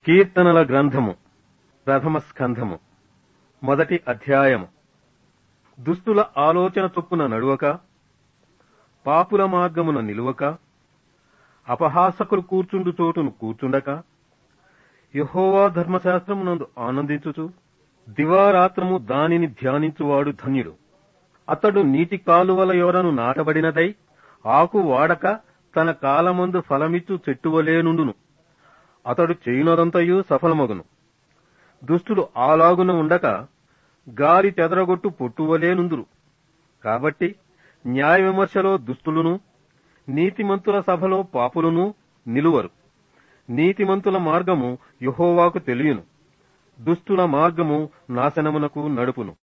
కీర్తనల గ్రంథము ప్రథమ స్కంధము మొదటి అధ్యాయము దుష్టుల ఆలోచన చొప్పున నడువక పాపుల మార్గమున నిలువక అపహాసకులు కూర్చుండు చోటును కూర్చుండక యహోవా ధర్మశాస్త్రమునందు ఆనందించుచు దివారాత్రము దానిని ధ్యానించువాడు ధన్యుడు అతడు నీటి కాలువల యొరను నాటబడినదై ఆకు వాడక తన కాలమందు ఫలమిచ్చు చెట్టువలే నుండును అతడు చేయునదంతయు సఫలమగును దుష్టులు ఆలాగున ఉండక గాలి చెదరగొట్టు పొట్టువలే నుందురు కాబట్టి న్యాయ విమర్శలో దుష్టులును నీతిమంతుల సభలో పాపులును నిలువరు నీతిమంతుల మార్గము యహోవాకు తెలియను దుష్టుల మార్గము నాశనమునకు నడుపును